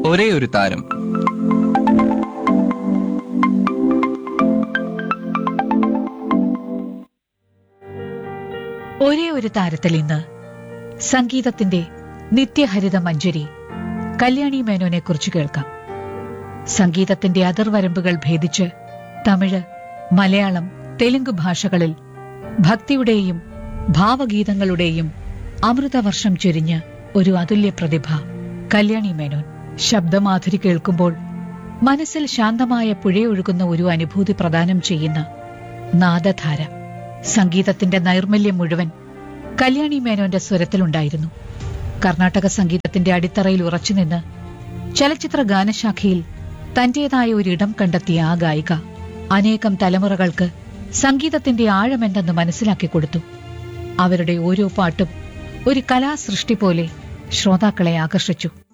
ഒരേ ഒരു താരം ഒരേ ഒരു താരത്തിൽ ഇന്ന് സംഗീതത്തിന്റെ നിത്യഹരിത മഞ്ജരി കല്യാണി മേനോനെ കുറിച്ച് കേൾക്കാം സംഗീതത്തിന്റെ അതിർവരമ്പുകൾ ഭേദിച്ച് തമിഴ് മലയാളം തെലുങ്ക് ഭാഷകളിൽ ഭക്തിയുടെയും ഭാവഗീതങ്ങളുടെയും അമൃതവർഷം ചൊരിഞ്ഞ് ഒരു അതുല്യ പ്രതിഭ കല്യാണി മേനോൻ ശബ്ദമാധുരി കേൾക്കുമ്പോൾ മനസ്സിൽ ശാന്തമായ പുഴയൊഴുകുന്ന ഒരു അനുഭൂതി പ്രദാനം ചെയ്യുന്ന നാദധാര സംഗീതത്തിന്റെ നൈർമല്യം മുഴുവൻ കല്യാണി മേനോന്റെ സ്വരത്തിലുണ്ടായിരുന്നു കർണാടക സംഗീതത്തിന്റെ അടിത്തറയിൽ ഉറച്ചുനിന്ന് ചലച്ചിത്ര ഗാനശാഖയിൽ തന്റേതായ ഒരിടം കണ്ടെത്തിയ ആ ഗായിക അനേകം തലമുറകൾക്ക് സംഗീതത്തിന്റെ ആഴമെന്തെന്ന് മനസ്സിലാക്കി കൊടുത്തു അവരുടെ ഓരോ പാട്ടും ഒരു കലാസൃഷ്ടി പോലെ ശ്രോതാക്കളെ ആകർഷിച്ചു